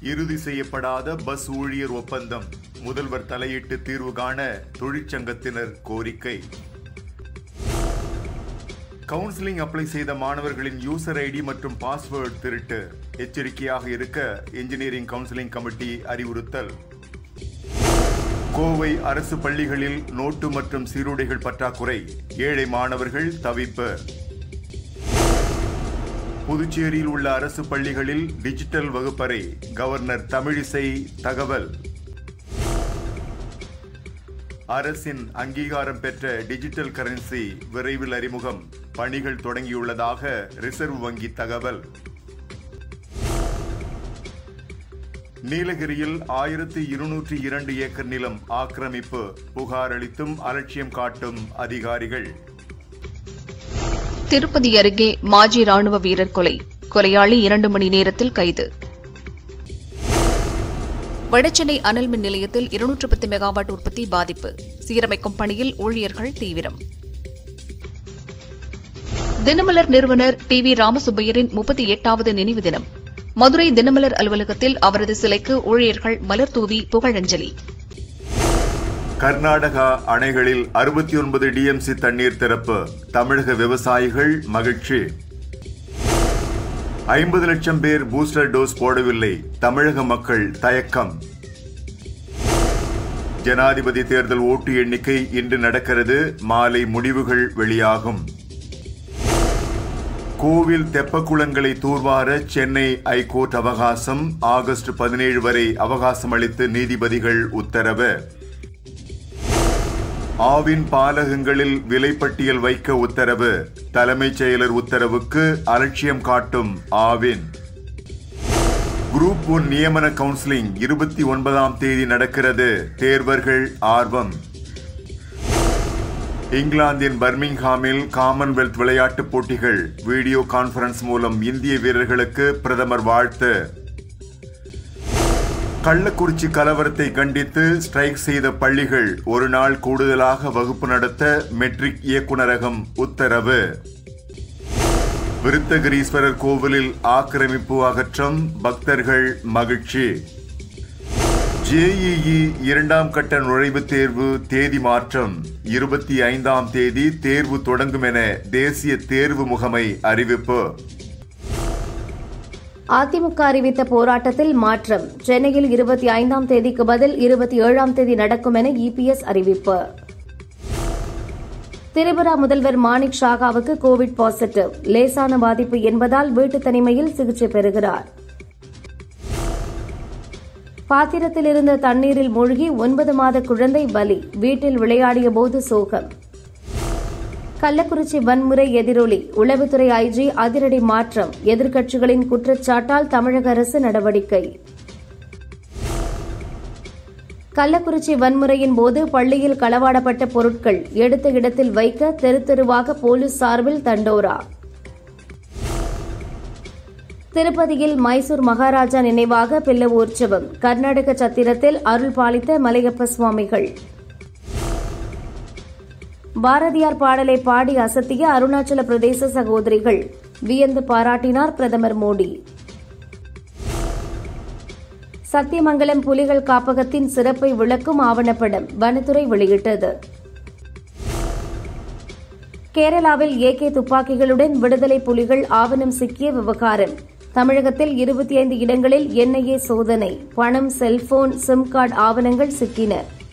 இறுதி செய்யப்படாத பஸ் ஊழியர் ஒப்பந்தம் முதல்வர் தலையிட்டு தீர்வு காண தொழிற்சங்கத்தினர் கோரிக்கை கவுன்சிலிங் அப்ளை செய்த மாணவர்களின் யூசர் ஐடி மற்றும் பாஸ்வேர்டு திருட்டு எச்சரிக்கையாக இருக்க இன்ஜினியரிங் கவுன்சிலிங் கமிட்டி அறிவுறுத்தல் கோவை அரசு பள்ளிகளில் நோட்டு மற்றும் சீருடைகள் பற்றாக்குறை ஏழை மாணவர்கள் தவிப்பு புதுச்சேரியில் உள்ள அரசு பள்ளிகளில் டிஜிட்டல் வகுப்பறை கவர்னர் தமிழிசை தகவல் அரசின் அங்கீகாரம் பெற்ற டிஜிட்டல் கரன்சி விரைவில் அறிமுகம் பணிகள் தொடங்கியுள்ளதாக ரிசர்வ் வங்கி தகவல் நீலகிரியில் ஆயிரத்தி இருநூற்றி இரண்டு ஏக்கர் நிலம் ஆக்கிரமிப்பு புகார் அளித்தும் அலட்சியம் காட்டும் அதிகாரிகள் திருப்பதி அருகே மாஜி ராணுவ வீரர் கொலை கொலையாளி இரண்டு மணி நேரத்தில் கைது வடசென்னை அனல் மின் நிலையத்தில் இருநூற்று பத்து மெகாவாட் உற்பத்தி பாதிப்பு சீரமைக்கும் பணியில் ஊழியர்கள் தீவிரம் தினமலர் நிறுவனர் டி வி ராமசுப்பையரின் முப்பத்தி எட்டாவது நினைவு தினம் மதுரை தினமலர் அலுவலகத்தில் அவரது சிலைக்கு ஊழியர்கள் மலர் தூவி புகழஞ்சலி கர்நாடகா அணைகளில் அறுபத்தி ஒன்பது டிஎம்சி தண்ணீர் திறப்பு தமிழக விவசாயிகள் மகிழ்ச்சி ஐம்பது லட்சம் பேர் பூஸ்டர் டோஸ் போடவில்லை தமிழக மக்கள் தயக்கம் ஜனாதிபதி தேர்தல் ஓட்டு எண்ணிக்கை இன்று நடக்கிறது மாலை முடிவுகள் வெளியாகும் கோவில் தெப்பக்குளங்களை தூர்வார சென்னை ஐகோர்ட் அவகாசம் ஆகஸ்ட் பதினேழு வரை அவகாசம் அளித்து நீதிபதிகள் உத்தரவு ஆவின் பாலகங்களில் விலைப்பட்டியல் வைக்க உத்தரவு தலைமைச் செயலர் உத்தரவுக்கு அலட்சியம் காட்டும் ஆவின் குரூப் ஒன் நியமன கவுன்சிலிங் இருபத்தி ஒன்பதாம் தேதி நடக்கிறது தேர்வர்கள் ஆர்வம் இங்கிலாந்தின் பர்மிங்ஹாமில் காமன்வெல்த் விளையாட்டுப் போட்டிகள் வீடியோ கான்பரன்ஸ் மூலம் இந்திய வீரர்களுக்கு பிரதமர் வாழ்த்து கள்ளக்குறிச்சி கலவரத்தை கண்டித்து ஸ்ட்ரைக் செய்த பள்ளிகள் ஒரு நாள் கூடுதலாக வகுப்பு நடத்த மெட்ரிக் இயக்குநரகம் உத்தரவு விருத்தகிரீஸ்வரர் கோவிலில் ஆக்கிரமிப்பு அகற்றம் பக்தர்கள் மகிழ்ச்சி ஜேஇஇ இரண்டாம் கட்ட நுழைவுத் தேர்வு தேதி மாற்றம் இருபத்தி ஐந்தாம் தேதி தேர்வு தொடங்கும் என தேசிய தேர்வு முகமை அறிவிப்பு அதிமுக அறிவித்த போராட்டத்தில் மாற்றம் சென்னையில் இருபத்தி ஐந்தாம் தேதிக்கு பதில் இருபத்தி ஏழாம் தேதி நடக்கும் என இபிஎஸ் அறிவிப்பு திரிபுரா முதல்வர் மாணிக் ஷாகாவுக்கு கோவிட் பாசிட்டிவ் லேசான பாதிப்பு என்பதால் வீட்டு தனிமையில் சிகிச்சை பெறுகிறார் பாத்திரத்தில் இருந்த தண்ணீரில் மூழ்கி ஒன்பது மாத குழந்தை பலி வீட்டில் விளையாடிய போது சோகம் கள்ளக்குறிச்சி வன்முறை எதிரொலி உளவுத்துறை ஐஜி அதிரடி மாற்றம் எதிர்க்கட்சிகளின் குற்றச்சாட்டால் தமிழக அரசு நடவடிக்கை கள்ளக்குறிச்சி வன்முறையின் போது பள்ளியில் களவாடப்பட்ட பொருட்கள் எடுத்த இடத்தில் வைக்க தெரு தெருவாக போலீஸ் சார்பில் தண்டோரா திருப்பதியில் மைசூர் மகாராஜா நினைவாக பில்லவு உற்சவம் கர்நாடக சத்திரத்தில் அருள் பாலித்த மலையப்ப சுவாமிகள் பாரதியார் பாடலை பாடி அசத்திய அருணாச்சல பிரதேச சகோதரிகள் வியந்து பாராட்டினார் பிரதமர் மோடி சத்தியமங்கலம் புலிகள் காப்பகத்தின் சிறப்பை விளக்கும் ஆவணப்படம் வனத்துறை வெளியிட்டது கேரளாவில் ஏகே துப்பாக்கிகளுடன் விடுதலை புலிகள் ஆவணம் சிக்கிய விவகாரம் தமிழகத்தில் இருபத்தி ஐந்து இடங்களில் என்ஐஏ சோதனை பணம் செல்போன் சிம் கார்டு ஆவணங்கள் சிக்கின